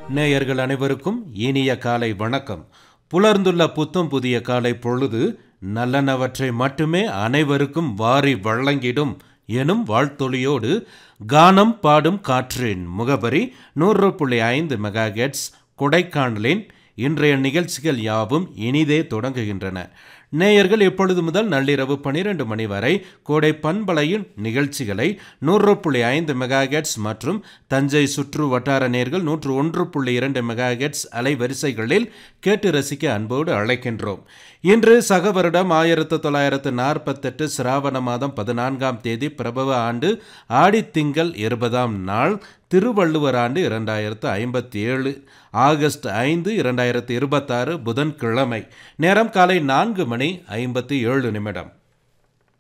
நேயர்கள் அனைவருக்கும் இனிய காலை வணக்கம் புலர்ந்துள்ள புத்தம் புதிய காலை பொழுது நல்லனவற்றை மட்டுமே அனைவருக்கும் வாரி வழங்கிடும் எனும் வாழ்த்தொலியோடு கானம் பாடும் காற்றின் முகவரி நூறு புள்ளி ஐந்து மெகா கொடைக்கானலின் இன்றைய நிகழ்ச்சிகள் யாவும் இனிதே தொடங்குகின்றன நேயர்கள் இப்பொழுது முதல் நள்ளிரவு பனிரெண்டு மணி வரை கோடை பண்பலையின் நிகழ்ச்சிகளை நூறு புள்ளி ஐந்து மெகாஹெட்ஸ் மற்றும் தஞ்சை சுற்று வட்டார நேர்கள் நூற்று ஒன்று புள்ளி இரண்டு மெகாஹெட்ஸ் அலைவரிசைகளில் கேட்டு ரசிக்க அன்போடு அழைக்கின்றோம் இன்று சக வருடம் ஆயிரத்து தொள்ளாயிரத்து நாற்பத்தெட்டு சிராவண மாதம் பதினான்காம் தேதி பிரபவ ஆண்டு ஆடித்திங்கள் இருபதாம் நாள் திருவள்ளுவர் ஆண்டு இரண்டாயிரத்து ஐம்பத்தி ஏழு ஆகஸ்ட் ஐந்து இரண்டாயிரத்து இருபத்தாறு புதன்கிழமை நேரம் காலை நான்கு மணி ஐம்பத்தி ஏழு நிமிடம்